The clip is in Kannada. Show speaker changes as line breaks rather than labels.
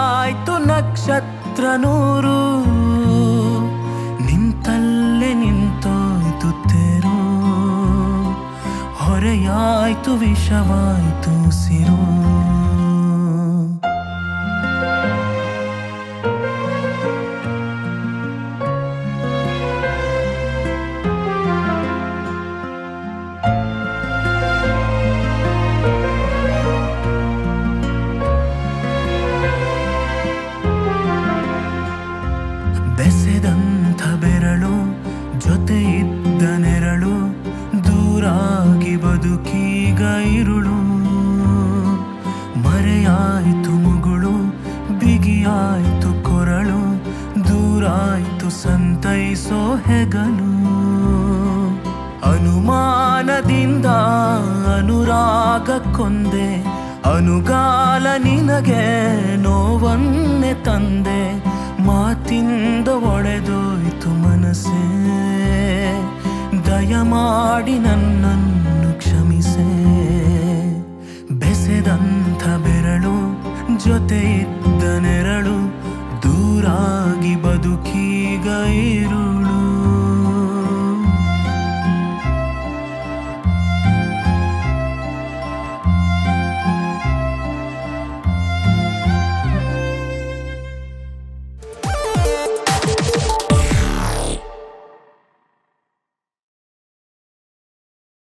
ಹೊಳೆಯಾಯ್ತು ನಕ್ಷತ್ರ ನೂರು ನಿಂತಲ್ಲೇ ನಿಂತೋಯ್ತು ತೇರು ಹೊರೆಯಾಯ್ತು ವಿಷವಾಯ್ತು ಸಿರು ಬೆಸೆದಂಥ ಬೆರಳು ಜೊತೆ ಇದ್ದ ನೆರಳು ದೂರಾಗಿ ಬದುಕೀಗ ಇರುಳು ಮರೆಯಾಯ್ತು ಮುಗುಳು ಬಿಗಿಯಾಯ್ತು ಕೊರಳು ದೂರಾಯ್ತು ಸಂತೈಸೋ ಹೆಗಲು ಅನುಮಾನದಿಂದ ಅನುರಾಗ ಕೊಂದೆ ಅನುಗಾಲ ನಿನಗೆ ನೋವನ್ನೆ ತಂದೆ ಮಾತಿಂದ ಒಡೆದೋಯ್ತು ಮನಸ್ಸೇ ದಯಮಾಡಿ ನನ್ನನ್ನು